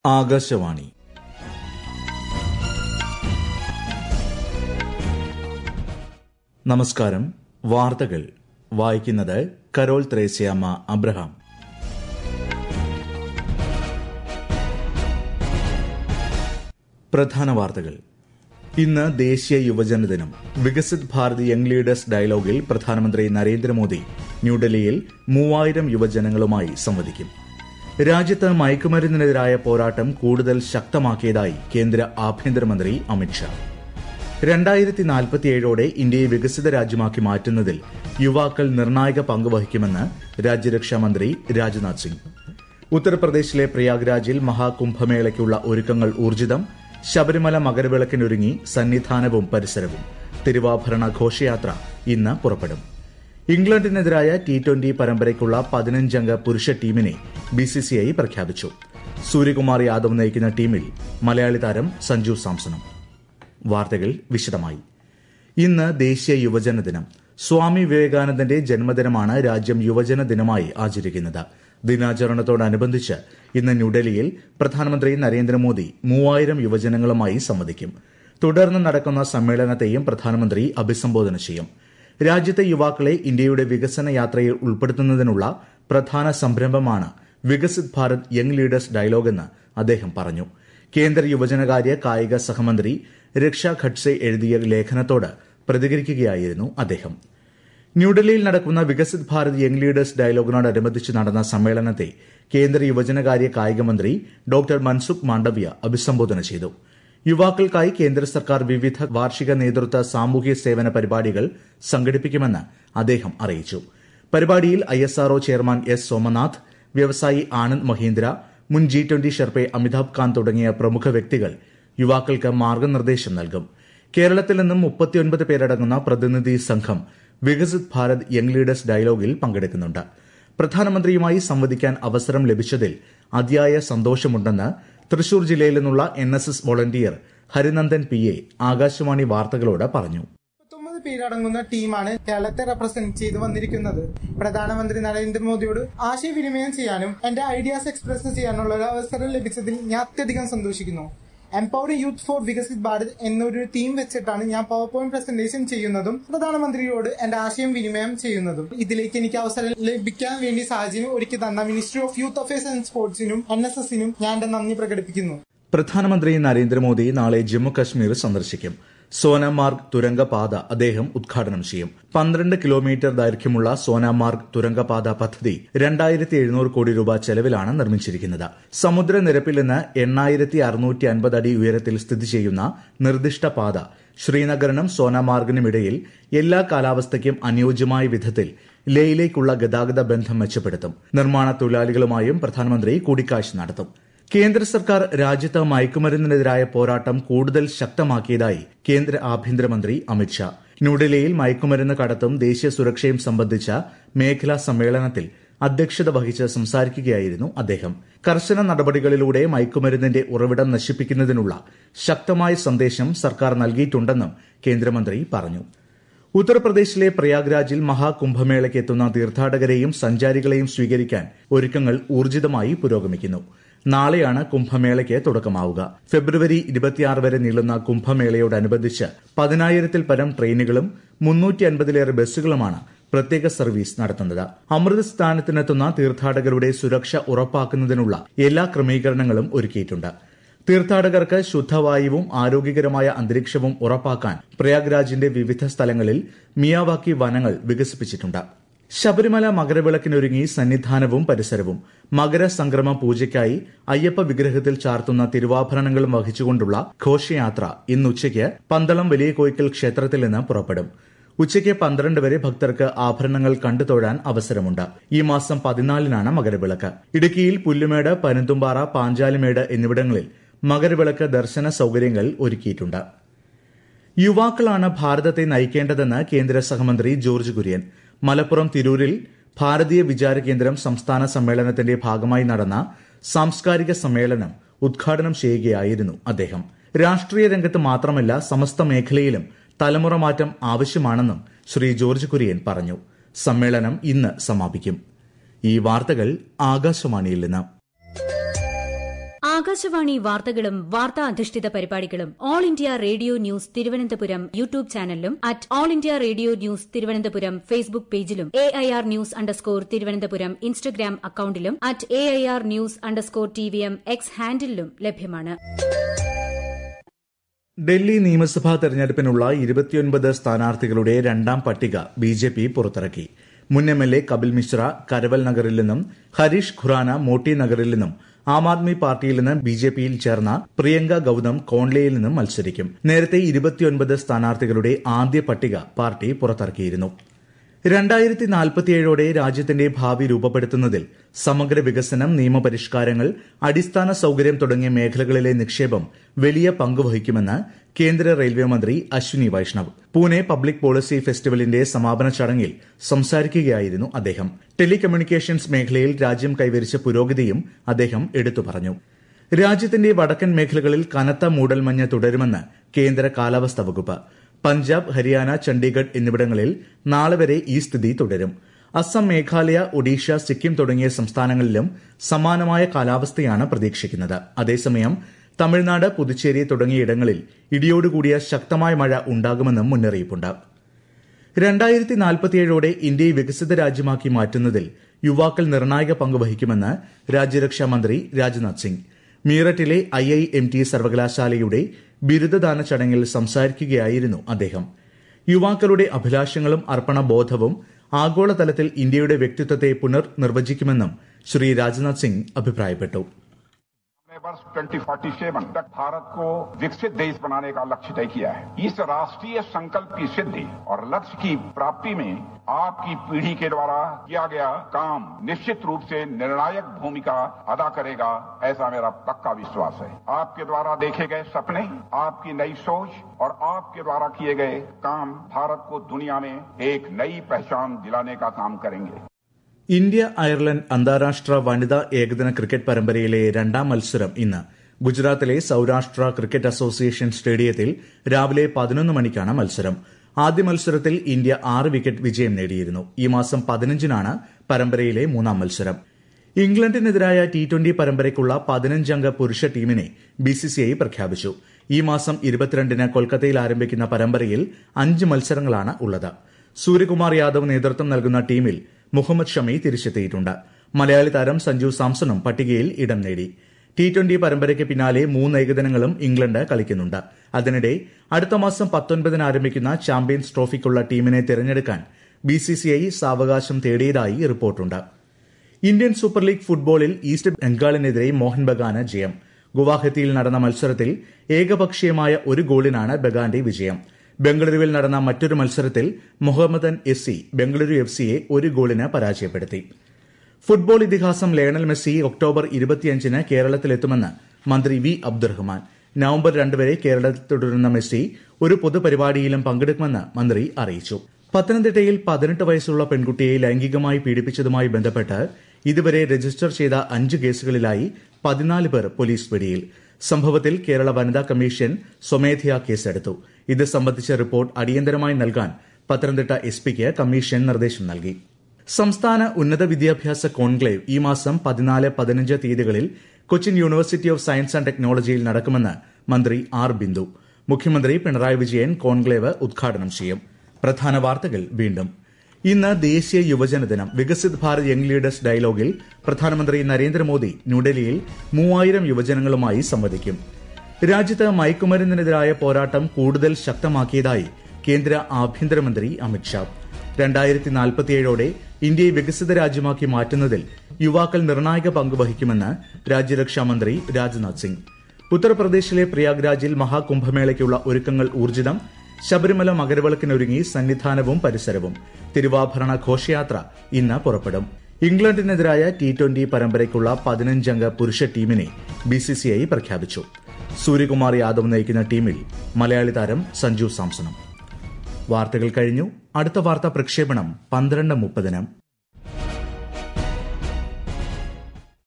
ആകാശവാണി നമസ്കാരം വാർത്തകൾ വായിക്കുന്നത് കരോൾ ത്രേസ്യാമ്മ അബ്രഹാം പ്രധാന വാർത്തകൾ ഇന്ന് ദേശീയ യുവജന ദിനം വികസിത് ഭാരത് യങ് ലീഡേഴ്സ് ഡയലോഗിൽ പ്രധാനമന്ത്രി നരേന്ദ്രമോദി ന്യൂഡൽഹിയിൽ മൂവായിരം യുവജനങ്ങളുമായി സംവദിക്കും രാജ്യത്ത് മയക്കുമരുന്നിനെതിരായ പോരാട്ടം കൂടുതൽ ശക്തമാക്കിയതായി കേന്ദ്ര ആഭ്യന്തരമന്ത്രി അമിത്ഷാ രണ്ടായിരത്തി നാൽപ്പത്തിയേഴോടെ ഇന്ത്യയെ വികസിത രാജ്യമാക്കി മാറ്റുന്നതിൽ യുവാക്കൾ നിർണായക പങ്ക് വഹിക്കുമെന്ന് രാജ്യരക്ഷാമന്ത്രി രാജ്നാഥ് സിംഗ് ഉത്തർപ്രദേശിലെ പ്രയാഗ്രാജിൽ മഹാകുംഭമേളയ്ക്കുള്ള ഒരുക്കങ്ങൾ ഊർജിതം ശബരിമല മകരവിളക്കിനൊരുങ്ങി സന്നിധാനവും പരിസരവും തിരുവാഭരണ ഘോഷയാത്ര ഇന്ന് പുറപ്പെടും ഇംഗ്ലണ്ടിനെതിരായ ടി ട്വന്റി പരമ്പരയ്ക്കുള്ള പതിനഞ്ചംഗ പുരുഷ ടീമിനെ ബിസിസിഐ പ്രഖ്യാപിച്ചു സൂര്യകുമാർ യാദവ് നയിക്കുന്ന ടീമിൽ മലയാളി താരം സഞ്ജു സാംസണും വാർത്തകൾ വിശദമായി ഇന്ന് ദേശീയ യുവജന ദിനം സ്വാമി വിവേകാനന്ദന്റെ ജന്മദിനമാണ് രാജ്യം യുവജന ദിനമായി ആചരിക്കുന്നത് ദിനാചരണത്തോടനുബന്ധിച്ച് ഇന്ന് ന്യൂഡൽഹിയിൽ പ്രധാനമന്ത്രി നരേന്ദ്രമോദി മൂവായിരം യുവജനങ്ങളുമായി സംവദിക്കും തുടർന്ന് നടക്കുന്ന സമ്മേളനത്തെയും പ്രധാനമന്ത്രി അഭിസംബോധന ചെയ്യും രാജ്യത്തെ യുവാക്കളെ ഇന്ത്യയുടെ വികസന യാത്രയിൽ ഉൾപ്പെടുത്തുന്നതിനുള്ള പ്രധാന സംരംഭമാണ് Viksit Bharat young leaders dialogue എന്ന് അദ്ദേഹം പറഞ്ഞു കേന്ദ്ര യുവജനകാര്യ കായിക സഹമന്ത്രി രക്ഷ ഖഡ്സെ എഴുതിയ ലേഖനത്തോട് പ്രതികരിക്കുകയായിരുന്നു അദ്ദേഹം ന്യൂഡൽഹിയിൽ നടക്കുന്ന വികസിത് ഭാരത് യങ് ലീഡേഴ്സ് ഡയലോഗിനോടനുബന്ധിച്ച് നടന്ന സമ്മേളനത്തെ കേന്ദ്ര യുവജനകാര്യ കായിക മന്ത്രി ഡോക്ടർ മൻസുഖ് മാണ്ഡവ്യ അഭിസംബോധന ചെയ്തു യുവാക്കൾക്കായി കേന്ദ്ര സർക്കാർ വിവിധ വാർഷിക നേതൃത്വ സാമൂഹ്യ സേവന പരിപാടികൾ സംഘടിപ്പിക്കുമെന്ന് അദ്ദേഹം അറിയിച്ചു പരിപാടിയിൽ ഐഎസ്ആർഒ ചെയർമാൻ എസ് സോമനാഥ് വ്യവസായി ആനന്ദ് മഹീന്ദ്ര മുൻ G twenty sherpa Amitabh Kant തുടങ്ങിയ പ്രമുഖ വ്യക്തികൾ യുവാക്കൾക്ക് മാർഗനിർദ്ദേശം നൽകും കേരളത്തിൽ നിന്നും മുപ്പത്തിയൊൻപത് പേരടങ്ങുന്ന പ്രതിനിധി സംഘം വികസിത് ഭാരത് യങ് ലീഡേഴ്സ് ഡയലോഗിൽ പങ്കെടുക്കുന്നുണ്ട് പ്രധാനമന്ത്രിയുമായി സംവദിക്കാൻ അവസരം ലഭിച്ചതിൽ അതിയായ സന്തോഷമുണ്ടെന്ന് തൃശൂർ ജില്ലയിൽ നിന്നുള്ള N S S volunteer Harinandan P A Akashvani വാർത്തകളോട് പറഞ്ഞു മുപ്പത്തൊമ്പത് പേരടങ്ങുന്ന ടീമാണ് കേരളത്തെ റെപ്രസെന്റ് ചെയ്ത് വന്നിരിക്കുന്നത് പ്രധാനമന്ത്രി നരേന്ദ്രമോദിയോട് ആശയവിനിമയം ചെയ്യാനും എന്റെ ഐഡിയാസ് എക്സ്പ്രസ് ചെയ്യാനുള്ള ഒരു അവസരം ലഭിച്ചതിൽ ഞാൻ അത്യധികം സന്തോഷിക്കുന്നു empowering youth for Viksit Bharat എന്നൊരു തീം വെച്ചിട്ടാണ് ഞാൻ പവർ പോയിന്റ് പ്രസന്റേഷൻ ചെയ്യുന്നതും പ്രധാനമന്ത്രിയോട് എന്റെ ആശയം വിനിമയം ചെയ്യുന്നതും ഇതിലേക്ക് എനിക്ക് അവസരം ലഭിക്കാൻ വേണ്ടി സാഹചര്യം ഒരുക്കി തന്ന ministry of youth affairs and സ്പോർട്സിനും എൻ എസ് എസിനും ഞാൻ എന്റെ നന്ദി പ്രകടിപ്പിക്കുന്നു പ്രധാനമന്ത്രി നരേന്ദ്രമോദി നാളെ ജമ്മു കശ്മീർ സന്ദർശിക്കും സോനാമാർഗ് തുരങ്കപാത അദ്ദേഹം ഉദ്ഘാടനം ചെയ്യും പന്ത്രണ്ട് കിലോമീറ്റർ ദൈർഘ്യമുള്ള സോനാമാർഗ് തുരങ്കപാത പദ്ധതി രണ്ടായിരത്തി എഴുന്നൂറ് കോടി രൂപ ചെലവിലാണ് നിർമ്മിച്ചിരിക്കുന്നത് സമുദ്രനിരപ്പിൽ നിന്ന് എണ്ണായിരത്തി അറുന്നൂറ്റി അൻപത് അടി ഉയരത്തിൽ സ്ഥിതി ചെയ്യുന്ന നിർദ്ദിഷ്ട പാത ശ്രീനഗറിനും സോനാമാർഗിനും ഇടയിൽ എല്ലാ കാലാവസ്ഥയ്ക്കും അനുയോജ്യമായ വിധത്തിൽ ലേയിലേക്കുള്ള ഗതാഗത ബന്ധം മെച്ചപ്പെടുത്തും നിർമ്മാണ തൊഴിലാളികളുമായും പ്രധാനമന്ത്രി കൂടിക്കാഴ്ച നടത്തും കേന്ദ്ര സർക്കാർ രാജ്യത്ത് മയക്കുമരുന്നിനെതിരായ പോരാട്ടം കൂടുതൽ ശക്തമാക്കിയതായി കേന്ദ്ര ആഭ്യന്തരമന്ത്രി അമിത്ഷാ ന്യൂഡൽഹിയിൽ മയക്കുമരുന്ന് കടത്തും ദേശീയ സുരക്ഷയും സംബന്ധിച്ച മേഖലാ സമ്മേളനത്തിൽ അധ്യക്ഷത വഹിച്ച് സംസാരിക്കുകയായിരുന്നു അദ്ദേഹം കർശന നടപടികളിലൂടെ മയക്കുമരുന്നിന്റെ ഉറവിടം നശിപ്പിക്കുന്നതിനുള്ള ശക്തമായ സന്ദേശം സർക്കാർ നൽകിയിട്ടുണ്ടെന്നും കേന്ദ്രമന്ത്രി പറഞ്ഞു ഉത്തർപ്രദേശിലെ പ്രയാഗ്രാജിൽ മഹാകുംഭമേളയ്ക്ക് എത്തുന്ന തീർത്ഥാടകരെയും സഞ്ചാരികളെയും സ്വീകരിക്കാൻ ഒരുക്കങ്ങൾ ഊർജിതമായി പുരോഗമിക്കുന്നു നാളെയാണ് കുംഭമേളയ്ക്ക് തുടക്കമാവുക ഫെബ്രുവരി ഇരുപത്തിയാറ് വരെ നീളുന്ന കുംഭമേളയോടനുബന്ധിച്ച് പതിനായിരത്തിൽ പരം ട്രെയിനുകളും മുന്നൂറ്റി അൻപതിലേറെ ബസ്സുകളുമാണ് പ്രത്യേക സർവീസ് നടത്തുന്നത് അമൃതസ്ഥാനത്തിനെത്തുന്ന തീർത്ഥാടകരുടെ സുരക്ഷ ഉറപ്പാക്കുന്നതിനുള്ള എല്ലാ ക്രമീകരണങ്ങളും ഒരുക്കിയിട്ടുണ്ട് തീർത്ഥാടകർക്ക് ശുദ്ധവായുവും ആരോഗ്യകരമായ അന്തരീക്ഷവും ഉറപ്പാക്കാൻ പ്രയാഗ്രാജിന്റെ വിവിധ സ്ഥലങ്ങളിൽ മിയാവാക്കി വനങ്ങൾ വികസിപ്പിച്ചിട്ടുണ്ട് ശബരിമല മകരവിളക്കിനൊരുങ്ങി സന്നിധാനവും പരിസരവും മകരസംക്രമ പൂജയ്ക്കായി അയ്യപ്പ വിഗ്രഹത്തിൽ ചാർത്തുന്ന തിരുവാഭരണങ്ങളും വഹിച്ചുകൊണ്ടുള്ള ഘോഷയാത്ര ഇന്ന് ഉച്ചയ്ക്ക് പന്തളം വലിയ കോയിക്കൽ ക്ഷേത്രത്തിൽ നിന്ന് പുറപ്പെടും ഉച്ചയ്ക്ക് പന്ത്രണ്ട് വരെ ഭക്തർക്ക് ആഭരണങ്ങൾ കണ്ടു തൊഴാൻ അവസരമുണ്ട് ഈ മാസം പതിനാലിനാണ് മകരവിളക്ക് ഇടുക്കിയിൽ പുല്ലുമേട് പനന്തുംപാറ പാഞ്ചാലിമേട് എന്നിവിടങ്ങളിൽ മകരവിളക്ക് ദർശന സൌകര്യങ്ങൾ ഒരുക്കിയിട്ടുണ്ട് യുവാക്കളാണ് ഭാരതത്തെ നയിക്കേണ്ടതെന്ന് കേന്ദ്ര സഹമന്ത്രി ജോർജ് കുര്യൻ മലപ്പുറം തിരൂരിൽ ഭാരതീയ വിചാര കേന്ദ്രം സംസ്ഥാന സമ്മേളനത്തിന്റെ ഭാഗമായി നടന്ന സാംസ്കാരിക സമ്മേളനം ഉദ്ഘാടനം ചെയ്യുകയായിരുന്നു അദ്ദേഹം രാഷ്ട്രീയ രംഗത്ത് മാത്രമല്ല സമസ്ത മേഖലയിലും തലമുറ മാറ്റം ആവശ്യമാണെന്നും ശ്രീ ജോർജ് കുര്യൻ പറഞ്ഞു സമ്മേളനം ഇന്ന് സമാപിക്കും ഈ വാർത്തകൾ ആകാശവാണിയിൽ നിന്ന് ആകാശവാണി വാർത്തകളും വാർത്താ അധിഷ്ഠിത പരിപാടികളും all India radio news Thiruvananthapuram YouTube ചാനലിലും at all India radio news Thiruvananthapuram Facebook പേജിലും A I R news underscore Thiruvananthapuram Instagram അക്കൌണ്ടിലും at A I R news underscore T V M X ഹാൻഡിലും ലഭ്യമാണ് ഡൽഹി നിയമസഭാ തെരഞ്ഞെടുപ്പിനുള്ള ഇരുപത്തിയൊൻപത് സ്ഥാനാർത്ഥികളുടെ രണ്ടാം പട്ടിക ബി ജെ പി പുറത്തിറക്കി മുൻ M L A Kapil Mishra Karawal Nagar നിന്നും ഹരീഷ് ഖുറാന മോട്ടി നഗറിൽ നിന്നും ആം ആദ്മി പാർട്ടിയിൽ നിന്ന് ബി ജെ പിയിൽ ചേർന്ന പ്രിയങ്ക ഗൌതം കോൺലയിൽ നിന്നും മത്സരിക്കും നേരത്തെ ഇരുപത്തിയൊൻപത് സ്ഥാനാർത്ഥികളുടെ ആദ്യ പട്ടിക പാർട്ടി പുറത്തിറക്കിയിരുന്നു രണ്ടായിരത്തി നാൽപ്പത്തിയേഴോടെ രാജ്യത്തിന്റെ ഭാവി രൂപപ്പെടുത്തുന്നതിൽ സമഗ്ര വികസനം നിയമപരിഷ്കാരങ്ങൾ അടിസ്ഥാന സൌകര്യം തുടങ്ങിയ മേഖലകളിലെ നിക്ഷേപം വലിയ പങ്ക് വഹിക്കുമെന്ന് കേന്ദ്ര റെയിൽവേ മന്ത്രി അശ്വിനി വൈഷ്ണവ് പൂനെ പബ്ലിക് പോളിസി ഫെസ്റ്റിവലിന്റെ സമാപന ചടങ്ങിൽ സംസാരിക്കുകയായിരുന്നു അദ്ദേഹം ടെലികമ്മ്യൂണിക്കേഷൻസ് മേഖലയിൽ രാജ്യം കൈവരിച്ച പുരോഗതിയും അദ്ദേഹം എടുത്തു പറഞ്ഞു രാജ്യത്തിന്റെ വടക്കൻ മേഖലകളിൽ കനത്ത മൂടൽമഞ്ഞ് തുടരുമെന്ന് കേന്ദ്ര കാലാവസ്ഥാ വകുപ്പ് പഞ്ചാബ് ഹരിയാന ചണ്ഡീഗഡ് എന്നിവിടങ്ങളിൽ നാളെ വരെ ഈ സ്ഥിതി തുടരും അസം മേഘാലയ ഒഡീഷ സിക്കിം തുടങ്ങിയ സംസ്ഥാനങ്ങളിലും സമാനമായ കാലാവസ്ഥയാണ് പ്രതീക്ഷിക്കുന്നത് അതേസമയം തമിഴ്നാട് പുതുച്ചേരി തുടങ്ങിയിടങ്ങളിൽ ഇടിയോടുകൂടിയ ശക്തമായ മഴ ഉണ്ടാകുമെന്നും മുന്നറിയിപ്പുണ്ട് രണ്ടായിരത്തി നാൽപ്പത്തിയേഴോടെ ഇന്ത്യയെ വികസിത രാജ്യമാക്കി മാറ്റുന്നതിൽ യുവാക്കൾ നിർണായക പങ്ക് വഹിക്കുമെന്ന് രാജ്യരക്ഷാ മന്ത്രി രാജ്നാഥ് സിംഗ് മീററ്റിലെ ഐ ഐ എം ടി സർവകലാശാലയുടെ ബിരുദദാന ചടങ്ങിൽ സംസാരിക്കുകയായിരുന്നു അദ്ദേഹം യുവാക്കളുടെ അഭിലാഷങ്ങളും അർപ്പണബോധവും ആഗോളതലത്തിൽ ഇന്ത്യയുടെ വ്യക്തിത്വത്തെ പുനർനിർവചിക്കുമെന്നും ശ്രീ രാജ്നാഥ് സിംഗ് അഭിപ്രായപ്പെട്ടു वर्ष 2047 तक भारत को विकसित देश बनाने का लक्ष्य तय किया है इस राष्ट्रीय संकल्प की सिद्धि और लक्ष्य की प्राप्ति में आपकी पीढ़ी के द्वारा किया गया काम निश्चित रूप से निर्णायक भूमिका अदा करेगा ऐसा मेरा पक्का विश्वास है आपके द्वारा देखे गए सपने आपकी नई सोच और आपके द्वारा किए गए काम भारत को दुनिया में एक नई पहचान दिलाने का काम करेंगे ഇന്ത്യ അയർലൻഡ് അന്താരാഷ്ട്ര വനിതാ ഏകദിന ക്രിക്കറ്റ് പരമ്പരയിലെ രണ്ടാം മത്സരം ഇന്ന് ഗുജറാത്തിലെ സൌരാഷ്ട്ര ക്രിക്കറ്റ് അസോസിയേഷൻ സ്റ്റേഡിയത്തിൽ രാവിലെ പതിനൊന്ന് മണിക്കാണ് മത്സരം ആദ്യ മത്സരത്തിൽ ഇന്ത്യ ആറ് വിക്കറ്റ് വിജയം നേടിയിരുന്നു ഈ മാസം പതിനഞ്ചിനാണ് പരമ്പരയിലെ മൂന്നാം മത്സരം ഇംഗ്ലണ്ടിനെതിരായ ടി ട്വന്റി പരമ്പരയ്ക്കുള്ള പതിനഞ്ചംഗ പുരുഷ ടീമിനെ ബിസിസിഐ പ്രഖ്യാപിച്ചു ഈ മാസം ഇരുപത്തിരണ്ടിന് കൊൽക്കത്തയിൽ ആരംഭിക്കുന്ന പരമ്പരയിൽ അഞ്ച് മത്സരങ്ങളാണ് ഉള്ളത് സൂര്യകുമാർ യാദവ് നേതൃത്വം നൽകുന്ന ടീമിൽ മുഹമ്മദ് ഷമി തിരിച്ചെത്തിയിട്ടുണ്ട് മലയാളി താരം സഞ്ജു സാംസണും പട്ടികയിൽ ഇടം നേടി ടി ട്വന്റി പരമ്പരയ്ക്ക് പിന്നാലെ മൂന്ന് ഏകദിനങ്ങളും ഇംഗ്ലണ്ട് കളിക്കുന്നുണ്ട് അതിനിടെ അടുത്ത മാസം പത്തൊൻപതിന് ആരംഭിക്കുന്ന ചാമ്പ്യൻസ് ട്രോഫിക്കുള്ള ടീമിനെ തിരഞ്ഞെടുക്കാൻ ബിസിസിഐ സാവകാശം തേടിയതായി റിപ്പോർട്ടുണ്ട് ഇന്ത്യൻ സൂപ്പർ ലീഗ് ഫുട്ബോളിൽ ഈസ്റ്റ് ബംഗാളിനെതിരെ മോഹൻ ബഗാന് ജയം ഗുവാഹത്തിയിൽ നടന്ന മത്സരത്തിൽ ഏകപക്ഷീയമായ ഒരു ഗോളിനാണ് ബഗാന്റെ വിജയം ബംഗളൂരുവിൽ നടന്ന മറ്റൊരു മത്സരത്തിൽ Mohammedan S C Bengaluru F സിയെ ഒരു ഗോളിന് പരാജയപ്പെടുത്തി ഫുട്ബോൾ ഇതിഹാസം ലയണൽ മെസ്സി ഒക്ടോബർ ഇരുപത്തിയഞ്ചിന് കേരളത്തിലെത്തുമെന്ന് മന്ത്രി വി അബ്ദുറഹ്മാൻ നവംബർ രണ്ട് വരെ കേരളത്തിൽ തുടരുന്ന മെസ്സി ഒരു പൊതുപരിപാടിയിലും പങ്കെടുക്കുമെന്ന് മന്ത്രി അറിയിച്ചു പത്തനംതിട്ടയിൽ പതിനെട്ട് വയസ്സുള്ള പെൺകുട്ടിയെ ലൈംഗികമായി പീഡിപ്പിച്ചതുമായി ബന്ധപ്പെട്ട് ഇതുവരെ രജിസ്റ്റർ ചെയ്ത അഞ്ച് കേസുകളിലായി പതിനാല് പേർ പോലീസ് പിടിയിൽ സംഭവത്തിൽ കേരള വനിതാ കമ്മീഷൻ സ്വമേധയാ കേസെടുത്തു ഇത് സംബന്ധിച്ച റിപ്പോർട്ട് അടിയന്തരമായി നൽകാൻ പത്തനംതിട്ട എസ് പിക്ക് കമ്മീഷൻ നിർദ്ദേശം നൽകി സംസ്ഥാന ഉന്നത വിദ്യാഭ്യാസ കോൺക്ലേവ് ഈ മാസം പതിനാല് പതിനഞ്ച് തീയതികളിൽ Cochin university of science and ടെക്നോളജിയിൽ നടക്കുമെന്ന് മന്ത്രി ആർ ബിന്ദു മുഖ്യമന്ത്രി പിണറായി വിജയൻ കോൺക്ലേവ് ഉദ്ഘാടനം ചെയ്യും പ്രധാന വാർത്തകൾ വീണ്ടും ഇന്ന് ദേശീയ യുവജന ദിനം വികസിത് ഭാരത് യങ് ലീഡേഴ്സ് ഡയലോഗിൽ പ്രധാനമന്ത്രി നരേന്ദ്രമോദി ന്യൂഡൽഹിയിൽ മൂവായിരം യുവജനങ്ങളുമായി സംവദിക്കും രാജ്യത്ത് മയക്കുമരുന്നിനെതിരായ പോരാട്ടം കൂടുതൽ ശക്തമാക്കിയതായി കേന്ദ്ര ആഭ്യന്തരമന്ത്രി അമിത്ഷാ രണ്ടായിരത്തി നാൽപ്പത്തിയേഴോടെ ഇന്ത്യയെ വികസിത രാജ്യമാക്കി മാറ്റുന്നതിൽ യുവാക്കൾ നിർണായക പങ്ക് വഹിക്കുമെന്ന് രാജ്യരക്ഷാ മന്ത്രി രാജ്നാഥ് സിംഗ് ഉത്തർപ്രദേശിലെ പ്രയാഗ്രാജിൽ മഹാകുംഭമേളയ്ക്കുള്ള ഒരുക്കങ്ങൾ ഊർജിതം ശബരിമല മകരവിളക്കിനൊരുങ്ങി സന്നിധാനവും പരിസരവും തിരുവാഭരണ ഘോഷയാത്ര ഇന്ന് പുറപ്പെടും ഇംഗ്ലണ്ടിനെതിരായ ടി ട്വന്റി പരമ്പരയ്ക്കുള്ള പതിനഞ്ചംഗ പുരുഷ ടീമിനെ ബിസിസിഐ പ്രഖ്യാപിച്ചു സൂര്യകുമാർ യാദവ് നയിക്കുന്ന ടീമിൽ മലയാളി താരം സഞ്ജു സാംസണും വാർത്തകൾ കഴിഞ്ഞു അടുത്ത വാർത്താ പ്രക്ഷേപണം പന്ത്രണ്ട് മുപ്പതിന്